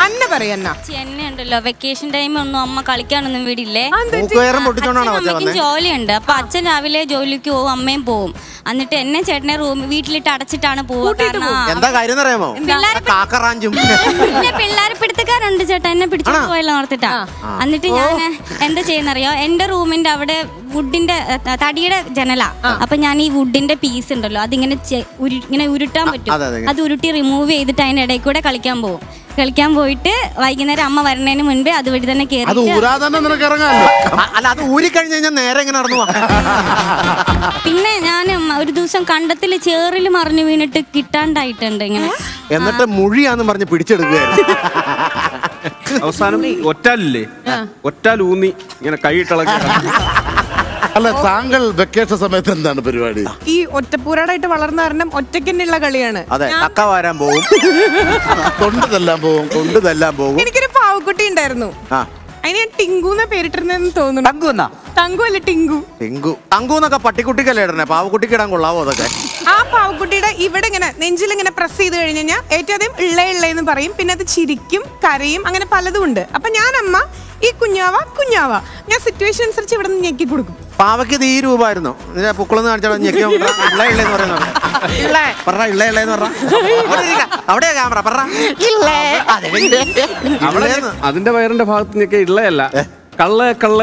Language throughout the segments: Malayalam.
അന്ന പറയും അന്ന ചേച്ചി, എന്നെ ഉണ്ടല്ലോ വെക്കേഷൻ ടൈം ഒന്നും അമ്മ കളിക്കാനൊന്നും വിടില്ലേ മൂക്കുയരം പൊട്ടിച്ചോണ്ടാണോ അച്ഛനും കൊച്ചെ അമ്മയ്ക്കും വന്നേ ജോലിയുണ്ട് അപ്പൊ അച്ഛൻ രാവിലെ ജോലിക്ക് പോകും അമ്മയും പോവും എന്നിട്ട് എന്നെ ചേട്ടനെ റൂം വീട്ടിലിട്ട് അടച്ചിട്ടാണ് പോവുക കാരണം ആ, എന്താ കാര്യം എന്നറിയാമോ പിള്ളേരെ പി- കാക്കറാഞ്ചും പിന്നെ പിള്ളേരെ പിടുത്തക്കാരുണ്ട് ചേട്ടാ എന്നെ പിടിച്ചോണ്ട് പോയല്ലോ ഓർത്തിട്ടാ എന്നിട്ട് ഞാൻ എന്താ ചെയ്യുന്നറിയോ എന്റെ റൂമിന്റെ അവിടെ വുഡിന്റെ ത- തടിയുടെ ജനല അപ്പൊ ഞാൻ ഈ വുഡിന്റെ പീസ് ഉണ്ടല്ലോ അതിങ്ങനെ ചെ- ഉരു- ഇങ്ങനെ ഉരുട്ടാൻ പറ്റും അതെ, അതെ. അത് ഉരുട്ടി റിമൂവ് ചെയ്തിട്ട് അതിന്റെ ഇടയിൽ കൂടെ കളിക്കാൻ പോകും കളിക്കാൻ പോയിട്ട് വൈകുന്നേരം അമ്മ വരുന്നതിന് മുൻപേ അതുവഴി തന്നെ അത് കയറി ഊരാതെ തന്നെ നിനക്ക് ഇറങ്ങാമല്ലോ അ- അല്ല അത് ഊരിക്കഴിഞ്ഞ് കഴിഞ്ഞാൽ നേരെ എങ്ങനെ നടന്നു പോവാ? പിന്നെ ഞാൻ ഒരു ദിവസം കണ്ടത്തില് ചേറിൽ മറിഞ്ഞു വീണിട്ട് കിട്ടാണ്ടായിട്ടുണ്ട് ഇങ്ങനെ എന്നിട്ട് മുഴിയാന്ന് പറഞ്ഞ് പിടിച്ചെടുക്കുകയായിരുന്നു അവസാനം ഒറ്റാലില്ലേ ഒറ്റാൽ ഊന്നി ഇങ്ങനെ കൈയിട്ടിളക്കി അല്ല താങ്കൾ വെക്കേഷൻ സമയത്ത് എന്താണ് പരിപാടി ഈ ഒറ്റപ്പൂരാടായിട്ട് വളർന്ന കാരണം ഒറ്റയ്ക്കുള്ള കളിയാണ് അതെ കക്ക വാരാൻ പോകും തൊണ്ടതെല്ലാം പോവും കൊണ്ട് തെല്ലാൻ പോകും എനിക്കൊരു പാവക്കുട്ടി ഉണ്ടായിരുന്നു ആ അതിന് ഞാൻ ടിങ്കു എന്നാ പേരിട്ടിരുന്നെന്ന് തോന്നുന്നു തങ്കു എന്നാ തങ്കു അല്ല ടിങ്കു ടെങ്കു തങ്കു എന്നൊക്കെ പട്ടിക്കുട്ടിക്കല്ലേ ഇടണേ പാവക്കുട്ടിക്ക് ഇടാൻ കൊള്ളാവോ അതൊക്കെ ആ പാവക്കുട്ടിയുടെ ഇവിടെ ഇങ്ങനെ നെഞ്ചിൽ ഇങ്ങനെ പ്രസ് ചെയ്ത് കഴിഞ്ഞ് കഴിഞ്ഞാൽ ഏറ്റവും ആദ്യം ഇള്ള ഇള്ള എന്ന് പറയും പിന്നെ അത് ചിരിക്കും കരയും അങ്ങനെ പലതും ഉണ്ട് അപ്പൊ ഞാൻ അമ്മ ഈ കുഞ്ഞാവ കുഞ്ഞാവ ഞാൻ സിറ്റുവേഷൻ അനുസരിച്ച് ഇവിടെ നിന്ന് ഞെക്കി കൊടുക്കും പാവയ്ക്ക് ഇത് ഈ രൂപമായിരുന്നു ഇതിന്റെ പുക്കളെന്ന് കാണിച്ചാൽ ഞെക്കി ഇള്ള ഇള്ളേന്ന് പറയുന്നത് ഇള്ളേ പറ ഇള്ള ഇള്ളേന്ന് പറ അവിടെ ഇരിക്ക. അവിടെയാ ക്യാമറ പറ ഇള്ളേ അതെ, ഇള്ളേന്ന്. അതിന്റെ വയറിന്റെ ഭാഗത്ത് നിന്നൊക്കെ ഇള്ളയല്ല കള്ള കള്ള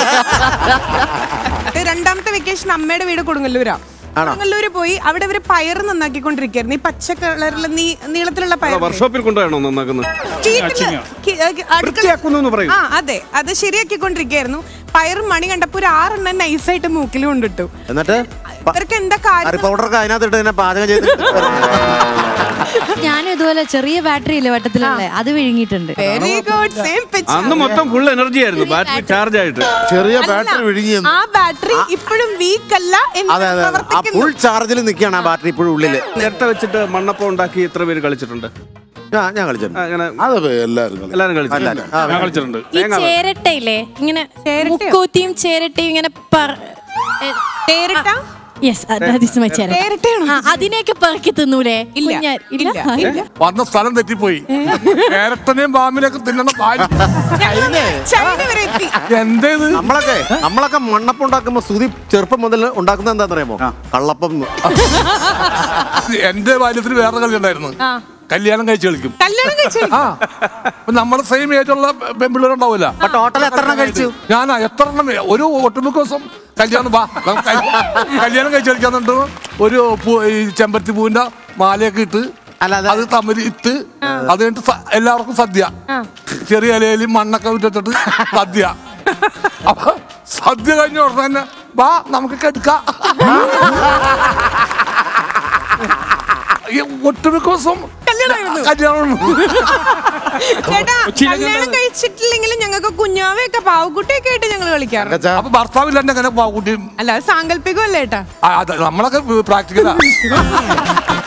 അത് രണ്ടാമത്തെ വെക്കേഷൻ അമ്മയുടെ വീട് കൊടുങ്ങല്ലൂരാ ആണോ? കൊടുങ്ങല്ലൂര് പോയി അവിടെ അവര് പയർ നന്നാക്കിക്കൊണ്ടിരിക്കായിരുന്നു ഈ പച്ച കളറിലെ നീ നീളത്തിലുള്ള പയർ വർക്ക്ഷോപ്പിൽ കൊണ്ടുപോയാണോ നന്നാക്കുന്നത് ഷീറ്റില് കി- ഏ, അടുക്കള- വൃത്തിയാക്കുന്നു എന്ന് പറയും ആ അതെ അത് ശരിയാക്കിക്കൊണ്ടിരിക്കായിരുന്നു പയർ മണി കണ്ടപ്പോ ഒരു ആറെണ്ണം നൈസായിട്ട് മൂക്കിൽ കൊണ്ടിട്ടു എന്നിട്ട് ഇവർക്ക് എന്താ കാര്യം കറി പൗഡറൊക്കെ അതിനകത്ത് ഇട്ട് തന്നെ പാചകം ചെയ്ത് ഞാനും ഇതുപോലെ ചെറിയ ബാറ്ററി ഇല്ലേ വട്ടത്തിലുള്ള അത് വിഴുങ്ങിയിട്ടുണ്ട് വെരി ഗുഡ് സെയിം അന്ന് മൊത്തം ഫുൾ എനർജി ആയിരുന്നു ബാറ്ററി ചാർജ് ആയിട്ട് ചെറിയ ബാറ്ററി വിഴുങ്ങിയെന്ന് ആ ബാറ്ററി ഇപ്പോഴും വീക്ക് അല്ല എന്ന് അതെ അതെ അതെ. ആ പ്രവർത്തിക്കുന്നു. ഫുൾ ചാർജിൽ നിൽക്കുകയാണ് ആ ബാറ്ററി ഇപ്പോഴും ഉള്ളില് ചിരട്ട വെച്ചിട്ട് മണ്ണപ്പം ഉണ്ടാക്കി എത്ര പേര് കളിച്ചിട്ടുണ്ട് ആ, ഞാൻ കളിച്ചിട്ടുണ്ട് ആ, അങ്ങനെ അത് എല്ലാവരും കളി. എല്ലാരും കളിച്ചിട്ടുണ്ട് എല്ലാരും. ആ, ഞാൻ കളിച്ചിട്ടുണ്ട് ഈ ചേരട്ടയില്ലേ ഇങ്ങനെ ചേരട്ടയോ? മുക്കൂത്തിയും ചേരട്ടയും ഇങ്ങനെ തേരിട്ട യെസ് ചേരട്ട തേരിട്ടയാണോ ആ, അതിനെയൊക്കെ പെറുക്കി തിന്നൂലേ ഇല്ല കുഞ്ഞാ- ഇല്ല ആ, ഇല്ല വന്ന സ്ഥലം തെറ്റിപ്പോയി കേരട്ടനെയും പാമ്പിനെയൊക്കെ തിന്നണ പാല് ചൈന വരെ എത്തി എന്തേത് നമ്മളൊക്കെ നമ്മളൊക്കെ മണ്ണപ്പം ഉണ്ടാക്കുമ്പോ സുതി ചെറുപ്പം മുതൽ ഉണ്ടാക്കുന്നത് എന്താണെന്നറിയാമോ കള്ളപ്പം എന്ന്. എന്റെ ബാല്യത്തിൽ വേറെ കളി ഉണ്ടായിരുന്നു ആ. കല്യാണം കഴിച്ച് കളിക്കും കല്യാണം കഴിച്ചു ആ അപ്പൊ നമ്മുടെ സെയിം ഏജ് ഉള്ള പെൺപിള്ളേരുണ്ടാവില്ല അപ്പൊ ടോട്ടൽ എത്ര എണ്ണം കഴിച്ചു ഞാനാ എത്ര എണ്ണം ഒരു ഒട്ടുമിക്ക ദിവസം കല്യാണം വാ നമുക്ക് കല്യാണം- കല്യാണം കഴിച്ച് കളിക്കാന്നുണ്ട് ഒരു പൂ- ഈ ചെമ്പരത്തി പൂവിന്റെ മാലയൊക്കെ ഇട്ട് അല്ലാതെ അത് തമ്മിൽ ഇട്ട് അത് കഴിഞ്ഞിട്ട് സ- എല്ലാവർക്കും സദ്യ ചെറിയ ഇലയിൽ മണ്ണൊക്കെ വിട്ടിട്ട് സദ്യ അപ്പൊ സദ്യ കഴിഞ്ഞ ഉടനെ തന്നെ വാ നമുക്ക് കെടുക്കാം ഈ ഒട്ടുമിക്ക ദിവസം കല്യാണമായിരുന്നു. കല്യാണം ചേട്ടാ കല്യാണം കഴിച്ചിട്ടില്ലെങ്കിലും ഞങ്ങൾക്ക് കുഞ്ഞാവയൊക്കെ പാവക്കുട്ടിയൊക്കെ ആയിട്ട് ഞങ്ങൾ കളിക്കാറുണ്ട് അപ്പൊ ഭർത്താവില്ല എങ്ങനെ കൂട്ടി അല്ല അത് സാങ്കല്പികമല്ലേ ഏട്ടാ നമ്മളൊക്കെ പ്രാക്ടിക്കലാ